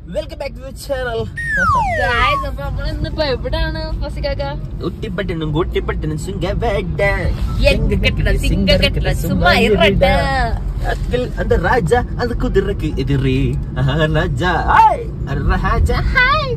Welcome back to channel guys അപ്പൊ നമ്മളിന്നിപ്പോ എവിടാണ് ഫസിക്കാക്ക ഊട്ടിപ്പട്ടണം കൂട്ടിപ്പട്ടണം സുങ്കവേട്ട എങ്കക്കെട്ട, സിങ്കക്കെട്ട, സുമൈറട്ട. അതിൽ அந்த ராஜா அந்த குதிரைக்கு எதிரே ஆஹா, Raja hi Raja hi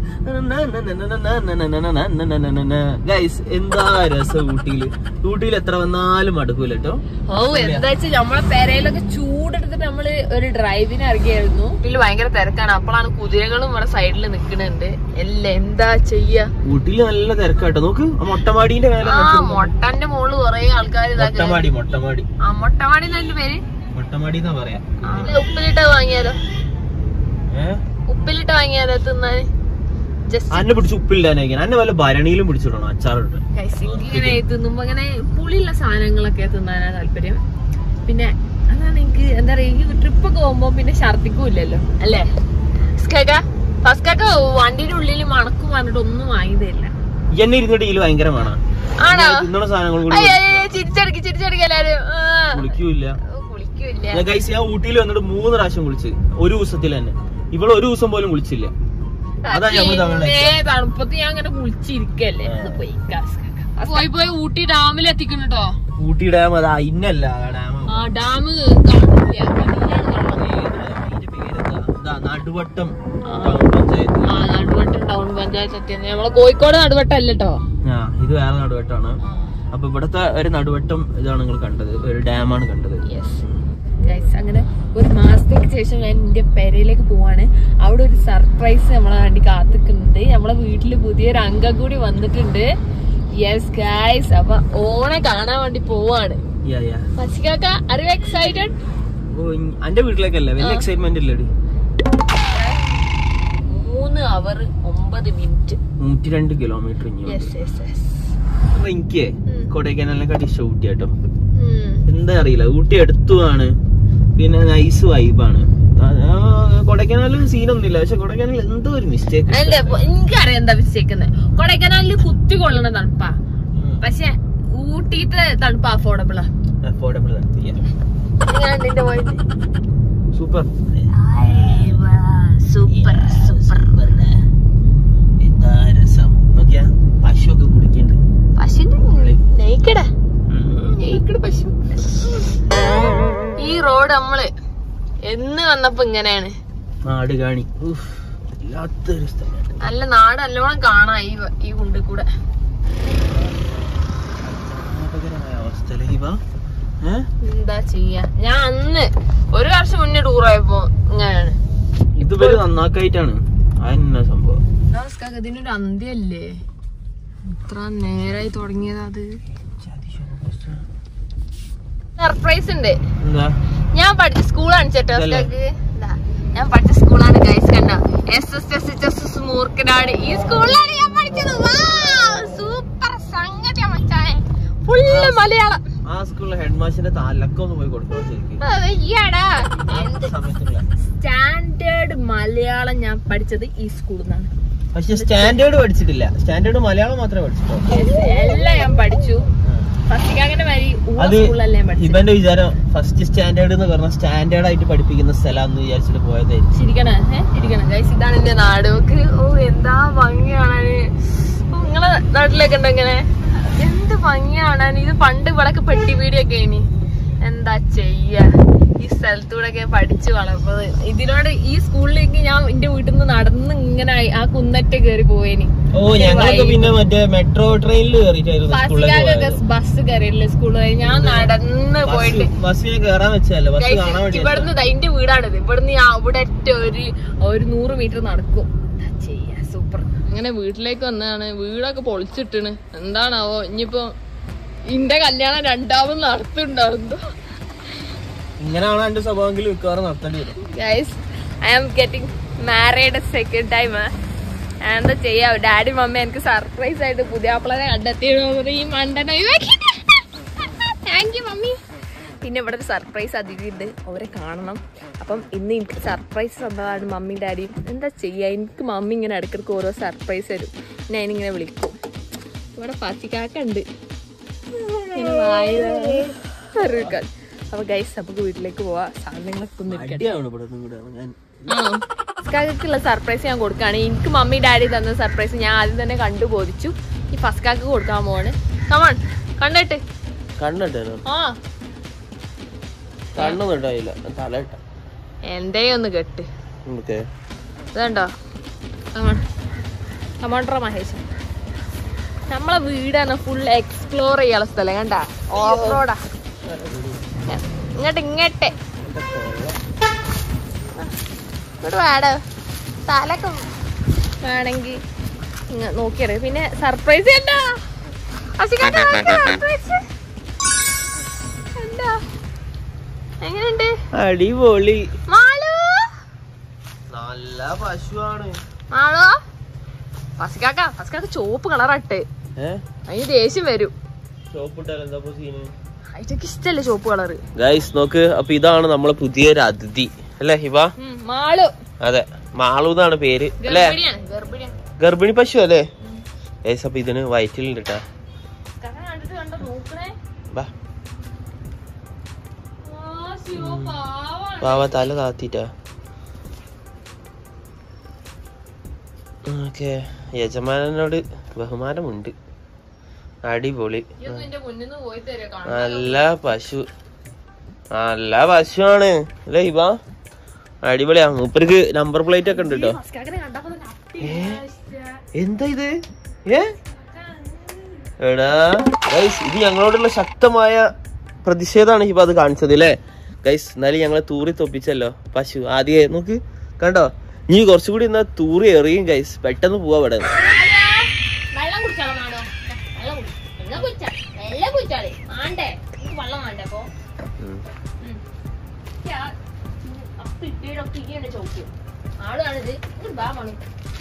guys എന്താ രസം ഊട്ടിയില് ഊട്ടിയിൽ എത്ര വന്നാലും മടുക്കൂല കേട്ടോ ഓ എന്താ വെച്ചാൽ നമ്മളെ പെരയിലൊക്കെ ചൂടെടുത്തിട്ട് നമ്മള് ഒരു ഡ്രൈവിന് ഇറങ്ങിയായിരുന്നു ഇതിൽ ഭയങ്കര തിരക്കാണ് അപ്പോഴാണ് കുതിരകളും ഇവിടെ സൈഡിൽ നിക്കണുണ്ട് എല്ലാം എന്താ ചെയ്യാ ഊട്ടിയിൽ നല്ല തിരക്കാട്ടോ നോക്ക് ആ മൊട്ടമാടിന്റെ മേലെ ആ നിൽക്കുന്നു. മൊട്ടന്റെ മോള് കൊറേ ആൾക്കാർ മൊട്ടമാടി മൊട്ടമാടി ആ മൊട്ടമാടി എന്നല്ലേ പേര് മൊട്ടമാടി എന്നാ പറയാ ആ, ഉപ്പിലിട്ട വാങ്ങിയാലോ ഏഹ് ഉപ്പിലിട്ട വാങ്ങിയാലോ തിന്നാന് ജസ്റ്റ് അന്നെ പിടിച്ച് ഉപ്പില്ലാനായിരിക്കും അന്നെ വല്ല ഭരണിയിലും പിടിച്ചിടണം അച്ചാറിട്ട് ഇങ്ങനെ തിന്നുമ്പോ അങ്ങനെ പുളിയുള്ള സാധനങ്ങളൊക്കെ തിന്നാനാ താല്പര്യം പിന്നെ അതാണ് എനിക്ക് എന്താ പറയാ ഈ ട്രിപ്പ് ഒക്കെ പോകുമ്പോ പിന്നെ ഛർദിക്കും ഇല്ലല്ലോ അല്ലേ ഫസ്കാക്ക ഫസ്കാക്ക വണ്ടിയുടെ ഉള്ളിൽ മണക്കും പറഞ്ഞിട്ട് ഒന്നും വാങ്ങി തരില്ല എന്നെ ഇരുന്നിട്ട് ഇതിൽ ഭയങ്കര വേണം ആണോ തിന്നണ സാധനങ്ങൾ കൂടി അയ്യോ, അയ്യോ, അയ്യോ, ചിരിച്ചടിക്ക് ചിരിച്ചടിക്ക് എല്ലാരും ആ. കുളിക്കൂല ഓ, കുളിക്കൂല്ല ഞാൻ ഗൈസ് ഞാൻ ഊട്ടിയിൽ വന്നിട്ട് മൂന്ന് പ്രാവശ്യം കുളിച്ച് ഒരു ദിവസത്തിൽ തന്നെ ഇവള് ഒരു ദിവസം പോലും കുളിച്ചില്ല അതാ ഞമ്മള് തമിഴ് പിന്നെ തണുപ്പത്ത് ഞാൻ അങ്ങനെ കുളിച്ചിരിക്കല്ലേ ആ. ഒന്ന് പോയി കാസ്കാക്ക. പോയി പോയി ഊട്ടി ഡാമിൽ എത്തിക്കുന്നു കേട്ടോ ഊട്ടി ഡാം അതാ ഇന്നല്ല ആ ഡാം ആ ഡാം കാണില്ല നടുവട്ടം ആ. ടൗൺ പഞ്ചായത്ത് ആ നടുവട്ടം ടൗൺ പഞ്ചായത്ത് എത്തിയത് നമ്മളെ കോഴിക്കോട് നടുവട്ടം അല്ല കേട്ടോ ആ ഇത് വേറെ നടുവട്ടമാണ് അപ്പൊ ഇവിടത്തെ ഒരു നടുവട്ടം ഇതാണ് നിങ്ങൾ കണ്ടത് ഒരു ഡാമാണ് കണ്ടത് ഗൈസ് അങ്ങനെ ഒരു മാസത്തേക്ക് ശേഷം ഞാൻ എന്റെ പെരയിലേക്ക് പോവാണ് അവിടെ ഒരു സർപ്രൈസ് നമ്മളെ വേണ്ടി കാത്തിക്കുന്നുണ്ട് നമ്മളെ വീട്ടില് പുതിയൊരു അംഗം കൂടി വന്നിട്ടുണ്ട് യെസ് ഗൈസ് അപ്പൊ ഓണെ കാണാൻ വേണ്ടി പോവാണ് യാ യാ ഫസിക്കാക്ക അറിവ് എക്സൈറ്റഡ് ഓ ഇ- അന്റെ വീട്ടിലേക്കല്ലേ വലിയ എക്സൈറ്റ്മെന്റ് ഇല്ലടി മൂന്ന് അവർ ഒമ്പത് മിനിറ്റ് നൂറ്റി രണ്ട് കിലോമീറ്റർ ഇനി യെസ് യെസ് യെസ് അപ്പൊ എനിക്ക് ഉം. കൊടൈക്കനാലിനെക്കാട്ടി ഇഷ്ടം ഊട്ടി കേട്ടോ എന്താ അറിയില്ല ഊട്ടി അടുത്തുമാണ് പിന്നെ നൈസ് വൈബാണ് കൊടൈക്കനാലും സീനൊന്നുമില്ല പക്ഷെ കൊടൈക്കനാൽ എന്തോ ഒരു മിസ്റ്റേക്ക് അല്ല എനിക്കറിയാം എന്താ മിസ്റ്റേക്കുന്നത് കൊടൈക്കനാലില് കുത്തി കൊള്ളണ തണുപ്പാ പക്ഷെ ഊട്ടിത്തെ തണുപ്പ് അഫോർഡബിളാ അഫോർഡബിൾ സൂപ്പർ സൂപ്പർ സൂപ്പർ എന്താ രസം നോക്കിയാ പശുവൊക്കെ കുടിക്കണ്ട് പശുന്റെ നെയ്ക്കട നെയ്ക്കട പശു ഈ റോഡ് നമ്മള് എന്ന് വന്നപ്പോ ഇങ്ങനെയാണ് നാട് കാണി ഉഫ്, വല്ലാത്തൊരു സ്ഥലം നല്ല നാട് നല്ലോണം കാണാം ഈ വ- ഈ കുണ്ടി കൂടെ അപകടമായ അവസ്ഥ ഇവ ഏഹ് എന്താ ചെയ്യാ ഞാൻ അന്ന് ഒരു വർഷം മുന്നേ ടൂർ പോയപ്പോ ഇങ്ങനെയാണ് ഇതുവരെ നന്നാക്കായിട്ടാണ് അതെന്നാ സംഭവം നമസ്കാരം ഇതിനൊരു അന്ത്യല്ലേ ഇത്ര നേരായി തുടങ്ങിയതാ അത് സർപ്രൈസ് ഉണ്ട് എന്താ ഞാൻ പഠിച്ച സ്കൂളാണ് ചേട്ടാ ഇതല്ലേ? ഞാൻ പഠിച്ച സ്കൂളാണ് ഗൈസ് കണ്ട S S S H S S Moorkanad ഈ സ്കൂളിലാണ് ഞാൻ പഠിച്ചത് സൂപ്പർ സംഗതി മച്ചാനെ ഫുള്ള് മലയാളം ആ സ്കൂളിലെ ഹെഡ് മാസ്റ്ററിന്റെ തലക്കൊന്ന് പോയി കൊടുത്തോ ശരിക്കും അയ്യാടാ എന്ത് സമയത്തില്ല സ്റ്റാൻഡേർഡ് മലയാളം ഞാൻ പഠിച്ചത് ഈ സ്കൂളിൽ നിന്നാണ് പക്ഷെ സ്റ്റാൻഡേർഡ് പഠിച്ചിട്ടില്ല സ്റ്റാൻഡേർഡ് മലയാളം മാത്രമേ പഠിച്ചിട്ടുള്ളൂ എല്ലാം ഞാൻ പഠിച്ചു ഫസ്റ്റ് അങ്ങനെ വരി അത് സ്കൂളിലല്ലേ ഞാൻ പഠിച്ചത് ഇവന്റെ വിചാരം ഫസ്റ്റ് സ്റ്റാൻഡേർഡ് എന്ന് പറഞ്ഞ സ്റ്റാൻഡേർഡ് ആയിട്ട് പഠിപ്പിക്കുന്ന സ്ഥലം വിചാരിച്ചിട്ട് പോയതായിരിക്കും ചിരിക്കണേ ഏഹ് ചിരിക്കണേ ഗൈസ് ഇതാണ് എന്റെ നാട് നോക്ക് ഓ എന്താ ഭംഗി കാണാന് ഓ, നിങ്ങളെ നാട്ടിലൊക്കെ ഉണ്ടോ ഇങ്ങനെ എന്ത് ഭംഗി കാണാൻ ഇത് പണ്ട് ഇവിടൊക്കെ പെട്ടി വീടിയൊക്കെ ഇനി എന്താ ചെയ്യാ ഈ സ്ഥലത്തൂടെ ഒക്കെ പഠിച്ചു വളർന്നത് ഇതിനോട് ഈ സ്കൂളിലേക്ക് ഞാൻ എന്റെ വീട്ടിൽ നിന്ന് നടന്ന് ഇങ്ങനെ ആ കുന്നറ്റ കയറി പോയേനി ഓ ഞങ്ങളൊക്കെ പിന്നെ മറ്റേ മെട്രോ ട്രെയിനിൽ കയറിയിട്ടായിരുന്നു സ്കൂളിലേക്ക് ബസ്സിലൊക്കെ ബസ് കയറിയില്ലേ സ്കൂളിൽ ഞാൻ നടന്ന് പോയിട്ട് ബസ്സിനെ കയറാൻ വെച്ചല്ലേ ബസ് Guys, കാണാൻ വേണ്ടി ഇവിടുന്ന് ദാ എന്റെ വീടാണിത് ഇവിടുന്ന് ഞാൻ അവിടെ ഒറ്റ ഒരു ഒരു നൂറ് മീറ്റർ നടക്കും എന്താ ചെയ്യാ സൂപ്പർ അങ്ങനെ വീട്ടിലേക്ക് വന്നതാണ് വീടൊക്കെ പൊളിച്ചിട്ടാണ് എന്താണാവോ ഇനിയിപ്പോ ഇന്റെ കല്യാണം രണ്ടാമത് നടത്തുണ്ടാവുന്നു ഇങ്ങനെയാണ് എന്റെ സ്വഭാവമെങ്കിൽ മിക്കവാറും നടത്തേണ്ടി വരും guys I am getting married second time എന്താ ചെയ്യാ ഡാഡി മമ്മി എനിക്ക് സർപ്രൈസ് ആയിട്ട് പുതിയ ആപ്പിളെ കണ്ടെത്തിയത് ഈ മണ്ടനെ താങ്ക് യു മമ്മി പിന്നെ ഇവിടെ ഒരു സർപ്രൈസ് അതിഥിയുണ്ട് അവരെ കാണണം അപ്പം ഇന്ന് എനിക്ക് സർപ്രൈസ് തന്നതാണ് മമ്മി ഡാഡിയും എന്താ ചെയ്യുക എനിക്ക് മമ്മി ഇങ്ങനെ ഇടയ്ക്കിടയ്ക്ക് ഓരോ സർപ്രൈസ് തരും ഞാൻ അതിനിങ്ങനെ വിളിക്കും ഇവിടെ പച്ചിക്കാക്ക ഉണ്ട് ഇങ്ങനെ വായ അറിയിക്കാൻ അപ്പൊ ഗൈസ് നമുക്ക് വീട്ടിലേക്ക് പോവാ സാധനങ്ങളൊക്കെ ഒന്ന് എടുക്കട്ടെ അടിയാണ് ഇവിടെ നിന്ന് ഇവിടെ ഞാൻ ഫസ്കാക്കുള്ള സർപ്രൈസ് ഞാൻ കൊടുക്കുകയാണ് എനിക്ക് മമ്മി ഡാഡി തന്ന സർപ്രൈസ് ഞാൻ ആദ്യം തന്നെ കണ്ടു ബോധിച്ചു ഈ ഫസ്കാക്ക് കൊടുക്കാൻ പോവാണ് കമാൺ കണ്ടിട്ട് കണ്ണിട്ടു ആ കണ്ണൊന്നും ഇട്ടായില്ല തല ഇട്ട എന്തേ ഒന്ന് കെട്ട് നമുക്ക് ഇതുണ്ടോ കമാൺ കമാണ്ടറ മഹേഷ് നമ്മളെ വീടാണ് ഫുൾ എക്സ്പ്ലോർ ചെയ്യാനുള്ള സ്ഥലം കണ്ട ഓഫ് റോഡാ ഇങ്ങോട്ട് ഇങ്ങോട്ട് ഇങ്ങോട്ട് വേടോ തലൊക്കെ വേണമെങ്കിൽ നോക്കിയത് പിന്നെ സർപ്രൈസ് എന്താ സർപ്രൈസ് എന്താ എങ്ങനെയുണ്ട് അടിപൊളി മാളു നല്ല പശുവാണ് മാളു ഫസിക്കാക്ക ഫസിക്കാക്ക ചുവപ്പ് കളറാട്ടെ ഏഹ് അതിന് ദേഷ്യം വരും ഷോപ്പിട്ടാൽ എന്താ സീന് അതിറ്റക്ക് ഇഷ്ടല്ലേ ചുവപ്പ് കളറ് ഗൈസ് നോക്ക് അപ്പൊ ഇതാണ് നമ്മളെ പുതിയൊരു അതിഥി അല്ലേ ഹിബ മാളു അതെ മാളു എന്നാണ് പേര് അല്ലേ ഗർഭിണിയാണ് ഗർഭിണിയാണ് ഗർഭിണി പശു അല്ലേ ഗൈസ് അപ്പൊ ഇതിന് വയറ്റിലുണ്ട് കേട്ടാ കഥ കണ്ടിട്ട് കണ്ടോ നോക്കണേ ബാ ആ, ശിവ, പാവാണ്. പാവ തല താത്തിട്ടാ ഓക്കെ യജമാനനോട് ബഹുമാനമുണ്ട് അടിപൊളി ഇയ്യൊന്ന് നിന്റെ മുന്നിന്ന് പോയി തരുമോ കാണാൻ? നല്ല പശു നല്ല പശുവാണ് അല്ലേ ഹിബ അടിപൊളിയാ മൂപ്പർക്ക് നമ്പർ പ്ലേറ്റ് ഒക്കെ ഉണ്ട് കേട്ടോ ഫസ്കാക്കിനെ കണ്ടപ്പോ തന്നെ അപ്പി ഇഷ്ട. എന്താ ഇത് ഏ എടാ ഗൈസ് ഇത് ഞങ്ങളോടുള്ള ശക്തമായ പ്രതിഷേധമാണ് ഹിബ അത് കാണിച്ചത് അല്ലേ ഗൈസ് എന്നാലും ഞങ്ങളെ തൂറി തൊപ്പിച്ചല്ലോ പശു ആദ്യമേ നോക്ക് കണ്ടോ നീ കുറച്ചുകൂടി എന്നാ തൂറി എറിയും ഗൈസ് പെട്ടെന്ന് പോവാ ഇവിടെ വെള്ളം കുടിച്ചാലോ മാടോ വെള്ളം കുടി വെള്ളം കുടിച്ചാ വെള്ളം കുടിച്ചാലേ ആണ്ടേ എനിക്ക് വെള്ളം വേണ്ടേ അപ്പൊ ഉം. അപ്പിട്ടീടൊക്കെ ഇങ്ങനെ ചോദിക്കും ആളാണിത് ഇങ്ങോട്ട് വാ മണി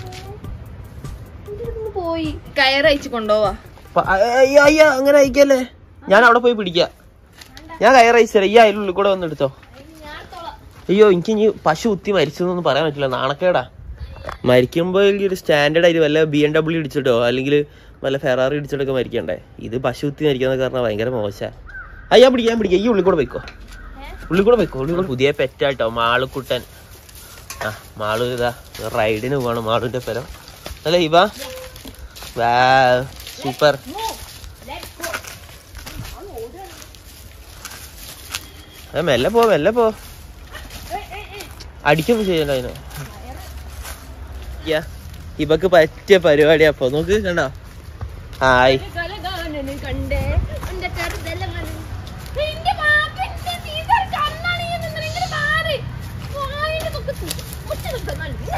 പോയി കയറയച്ച് കൊണ്ടുപോവാ പ- അയ്യ, അയ്യ, അങ്ങനെ അയക്കല്ലേ ഞാൻ അവിടെ പോയി പിടിക്കാം ഞാൻ കയറയച്ചല്ലേ ഈ അതിലുള്ളിൽ കൂടെ വന്നെടുത്തോ ഞാൻ തോളാം അയ്യോ എനിക്ക് ഇനി പശു കുത്തി മരിച്ചെന്നൊന്നും പറയാൻ പറ്റില്ല നാണക്കേടാ മരിക്കുമ്പോൾ ഈ ഒരു സ്റ്റാൻഡേർഡ് ആയിട്ട് വല്ല ബി എം ഡബ്ല്യൂ ഇടിച്ചിട്ടോ അല്ലെങ്കിൽ വല്ല ഫെറാറി ഇടിച്ചിട്ടൊക്കെ മരിക്കണ്ടേ ഇത് പശു കുത്തി മരിക്കാന്ന് കാരണം ഭയങ്കര മോശ ആ ഞാൻ പിടിക്കാം ഞാൻ പിടിക്കാം ഈ ഉള്ളിൽ കൂടെ പോയിക്കോ ഉള്ളിൽ കൂടെ പോയിക്കോ ഉള്ളിൽ കൂടെ പുതിയ പെറ്റാട്ടോ മാളുക്കുട്ടൻ ആ മാളു ഇതാ റൈഡിന് പോവാണ് മാളുവിന്റെ പേരം അല്ലേ ഇവ വാ സൂപ്പർ ആ മെല്ലെ പോ മെല്ലെ പോ അടിക്കൊന്നും ചെയ്യണ്ട അതിന് യാ, ഇവക്ക് പറ്റിയ പരിപാടി അപ്പൊ നോക്ക് കണ്ടോ ഹായ് കണ്ടേ എന്റെ കരുതല്ല എന്റെ മാപ്പിന്റെ സീസർ കണ്ണാണ് ഈ നിന്നത്. ഇങ്ങട് മാറ്. വായിന്റെ പൊക്കത്ത് ഒറ്റ നിൽക്കാൻ നല്ല.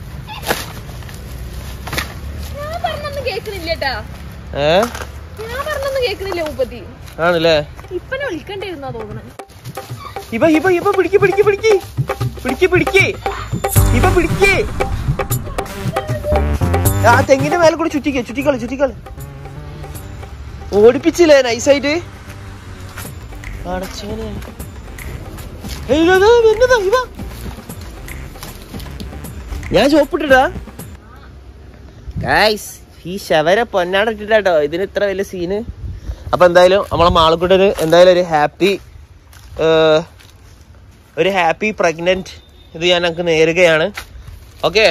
ഞാൻ പറഞ്ഞൊന്നും കേക്കണില്ലേട്ടാ ഏ ഞാൻ പറഞ്ഞൊന്നും കേക്കണില്ല മുപ്പത്തി ആണല്ലേ ഇപ്പനെ വിളിക്കണ്ടിരുന്നാ തോന്നണേ ഇവ ഇവ ഇവ പിടിക്ക് പിടിക്ക് പിടിക്ക് പിടിക്ക് പിടിക്ക് ഇവ പിടിക്ക് ആ തെങ്ങിന്റെ മേലെ കൂടി ചുറ്റിക്ക ചുറ്റിക്കള് ചുറ്റിക്കള് ഓടിപ്പിച്ചില്ലേ നൈസായിട്ട് അടച്ചോനെ ഏയ് ഇതാ, ഇതാ, വരുന്നതാ, ഇവ. ഞാൻ ചോപ്പിട്ടിടാ ഗായ്സ് ഈ ശവരെ പൊന്നാടിട്ടിട്ടോ ഇതിന് ഇത്ര വലിയ സീന് അപ്പൊ എന്തായാലും നമ്മളെ മാളക്കുട്ടന് എന്തായാലും ഒരു ഹാപ്പി ഒരു ഹാപ്പി പ്രഗ്നന്റ് ഇത് ഞാൻ ഞങ്ങൾക്ക് നേരുകയാണ് ഓക്കെ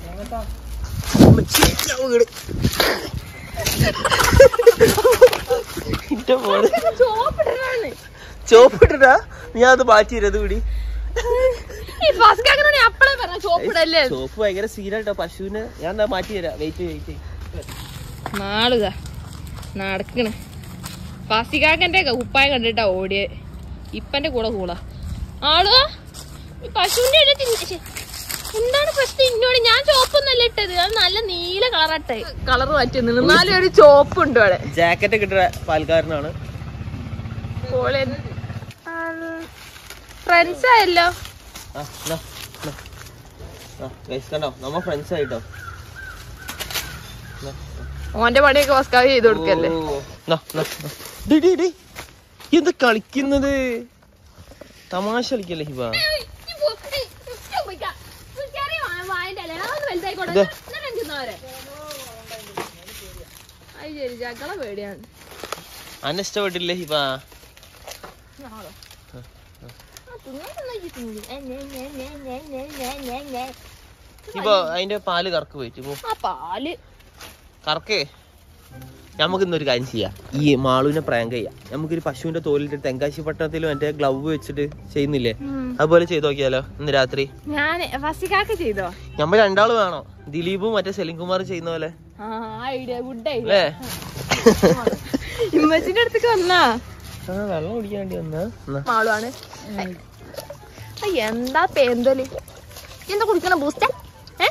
ചോപ്പിടാണ് ചോപ്പിട്ടാ ഞാൻ അത് മാറ്റിയിരുന്നത് കൂടി ഈ ഫസ്റ്റ് അങ്ങനെ അപ്പളേ പറഞ്ഞ ചോപ്പിടല്ലേ ചോപ്പ് ഭയങ്കര സീനാട്ടോ പശുവിന് ഞാൻ എന്താ മാറ്റി തരാം വെയിറ്റ് വെയിറ്റ് നാളുക നടക്കണ് ഫസികാക്കന്റെ ഉപ്പായ കണ്ടിട്ടാ ഓടിയെ ഇപ്പന്റെ കൂടെ കൂടാ ആളുക ഈ പശുവിന്റെ ഇടയിൽ തിന്ന- ശ്ശെ, എന്താണ് പ്രശ്നം ഇന്നോട് ഞാൻ ചോപ്പൊന്നല്ല ഇട്ടത് അത് നല്ല നീല കളറട്ടെ കളർ മാറ്റി എന്നാലും ഒരു ചോപ്പ് ഉണ്ട് അവിടെ ജാക്കറ്റ് കിട്ടുന്ന പാൽക്കാരനാണ് ഫ്രണ്ട്സ് ആയല്ലോ ആ എന്നാ, എന്നാ. ആ ഗൈസ് കണ്ടോ നമ്മ ഫ്രണ്ട്സ് ആയിട്ടോ എന്നാ. ഓന്റെ പണിയൊക്കെ ഫസ്കാവ് ചെയ്ത് കൊടുക്കല്ലേ ഓ. നാ, നാ, നാ. ഡി, ഡി, ഡി. എന്താ കളിക്കുന്നത് തമാശ കളിക്കല്ലേ ഹിബ ദേ. ചക്കള പേടിയാണ് അന്നെ ഇഷ്ടപ്പെട്ടില്ലേ ഹിബ ഇപ്പൊ അതിന്റെ പാല് കറക്ക് പോയിട്ട് ഇപ്പൊ ആ പാല് കറക്കേ നമുക്ക് ഇന്നൊരു കാര്യം ചെയ്യാം ഈ മാളുവിനെ പ്രാങ്ക് ചെയ്യാം നമുക്കൊരു പശുവിന്റെ തോലിട്ട് തെങ്കാശി പട്ടണത്തിൽ മറ്റേ ഗ്ലൗ വെച്ചിട്ട് ചെയ്യുന്നില്ലേ അതുപോലെ ചെയ്ത് നോക്കിയാലോ ഇന്ന് രാത്രി ഞാൻ ഫസിക്കാക്ക് ചെയ്തോ നമ്മൾ രണ്ടാള് വേണോ ദിലീപും മറ്റേ സെലിംകുമാർ ചെയ്യുന്ന പോലെ ആ ഐഡിയ ഗുഡ് ഐഡിയ അല്ലേ ഇമ്മച്ചിന്റെ അടുത്തേക്ക് വന്നാ ആ വെള്ളം കുടിക്കാൻ വേണ്ടി വന്നാ എന്നാ. മാളുവാണ് ആ, എന്താ പേന്തോല് എന്താ കുടിക്കണ ബൂസ്റ്റ് ഏ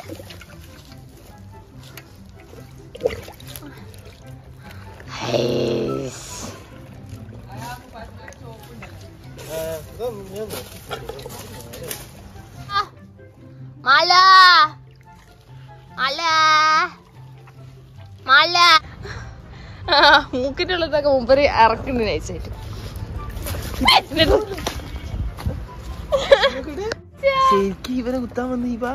മല മല മല ആ മൂക്കിന്റെ ഉള്ളതൊക്കെ മുമ്പര് ഇറക്കുന്നുണ്ട് നൈസായിട്ട് ശരിക്കും ഇവനെ കുത്താൻ വന്നു ഈ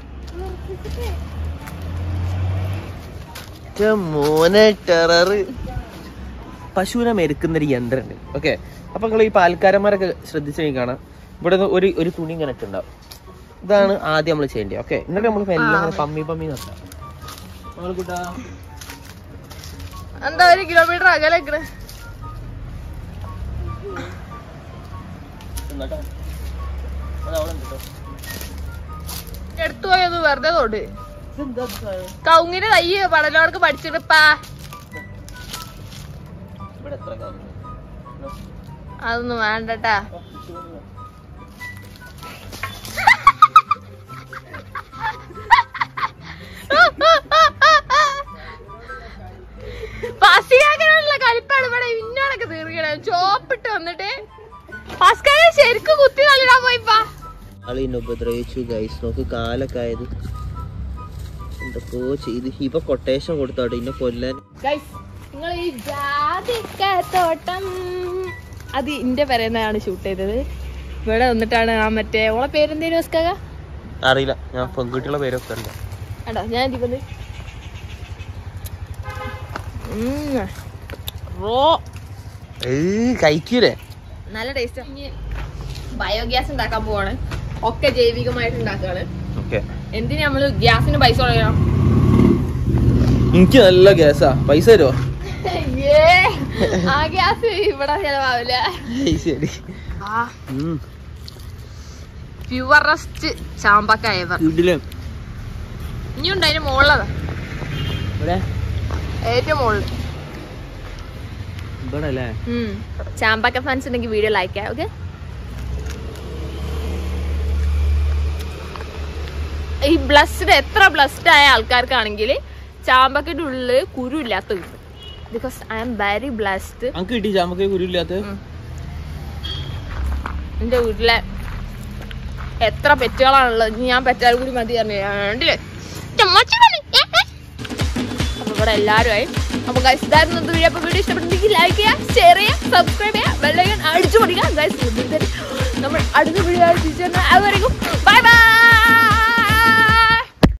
മോനെ ടെററ് പശുവിനെ മെരുക്കുന്ന ഒരു യന്ത്രമുണ്ട് ഓക്കെ അപ്പൊ നിങ്ങൾ ഈ പാൽക്കാരന്മാരൊക്കെ ശ്രദ്ധിച്ചു കഴിഞ്ഞാൽ കാണാം ഇവിടെ നിന്ന് ഒരു ഒരു തുണി ഇങ്ങനെ ഇട്ടുണ്ടാവും ഇതാണ് ആദ്യം നമ്മൾ ചെയ്യേണ്ടത് ഓക്കെ എന്നിട്ട് നമ്മൾ മെല്ലെ ഇങ്ങനെ പമ്മി പമ്മി നിർത്താം കുട്ടാ എന്താ ഒരു കിലോമീറ്റർ അകലേക്കണ് എന്നിട്ടോ അത് അവിടെ ഉണ്ട് ട്ടോ. എടുത്തു പോയത് വെറുതെ തൊട് ഇതെന്താ സാധനം? കൗങ്ങിന്റെ തൈ പടലോർക്ക് പഠിച്ചിട്ടിപ്പാ ഇവിടെ എത്ര കാര്യം അതൊന്നും വേണ്ടട്ടാ ഫസിയാക്കാനുള്ള കളിപ്പാണ് ഇവിടെ ഇന്നോടൊക്കെ തീർക്കണം ചോപ്പിട്ട് വന്നിട്ട് ഫസ്കാരെ ശരിക്കും കുത്തി തള്ളിടാൻ പോയിപ്പാ ആളിനെ ഉപദ്രവിച്ചു ഗൈസ് നോക്ക് കാലൊക്കെ ആയത് എന്തൊക്കെയോ ചെയ്ത് ഇപ്പൊ കൊട്ടേഷൻ കൊടുത്തോട്ടെ ഇന്നെ കൊല്ലാൻ ഗൈസ് നിങ്ങൾ ഈ ജാതിക്ക തോട്ടം അത് ഇന്റെ പെരേന്നാണ് ഷൂട്ട് ചെയ്തത് ഇവിടെ വന്നിട്ടാണ് ആ മറ്റേ ഓളെ പേരെന്തേലും വെസ്കാക അറിയില്ല ഞാൻ പെൺകുട്ടികളുടെ പേരൊക്കെ അറിയില്ല ആണ്ടോ ഞാൻ ഇരിക്കുന്നത് റോ ഏയ് കഴിക്കൂലേ നല്ല ടേസ്റ്റ് ബയോഗ്യാസ് ഉണ്ടാക്കാൻ പോവാണ് ഒക്കെ ജൈവികമായിട്ട് ഉണ്ടാക്കാണ് ഓക്കെ എന്തിനു നമ്മള് ഗ്യാസിന് പൈസ കളയണം എനിക്ക് നല്ല ഗ്യാസാ പൈസ തരുമോ ആ ഗ്യാസ് ഇവിടെ ചെലവാവില്ല ശരി ആ പ്യുവറസ്റ്റ് ചാമ്പക്കായവർ വീട്ടില് ഇനിയുണ്ട് അതിന് മുകളിലതാ ഇവിടെ ഏറ്റവും മുകളിൽ ഇവിടെ അല്ലേ ചാമ്പക്ക ഫാൻസ് ഉണ്ടെങ്കിൽ വീഡിയോ ലൈക്ക് ചെയ്യാം ഓക്കെ ഈ ബ്ലസ്ഡ് എത്ര ബ്ലസ്ഡ് ആയ ആൾക്കാർക്കാണെങ്കിൽ ചാമ്പക്കയുടെ ഉള്ളിൽ കുരു ഇല്ലാത്ത കിട്ടും because I am very blessed അങ്ക് കിട്ടി ചാമ്പക്ക കുരുല്ലാത്ത എൻ്റെ വീട്ടിലെ എത്ര പെറ്റുകളാണുള്ളത് ഇനി ഞാൻ പെറ്റാൽ കൂടി മതി പറഞ്ഞില്ലേ അപ്പൊ ഇവിടെ എല്ലാവരുമായി അപ്പൊ ഗൈസ് ഇതായിരുന്നു വീഡിയോ അപ്പൊ വീഡിയോ ഇഷ്ടപ്പെട്ടെങ്കിൽ ലൈക്ക് ചെയ്യാം ഷെയർ ചെയ്യാം സബ്സ്ക്രൈബ് ചെയ്യാം ബെല്ലൈക്കൺ അടിച്ചു പഠിക്കാം ഗൈസ് നമ്മൾ അടുത്ത വീഡിയോ അതുവരെയും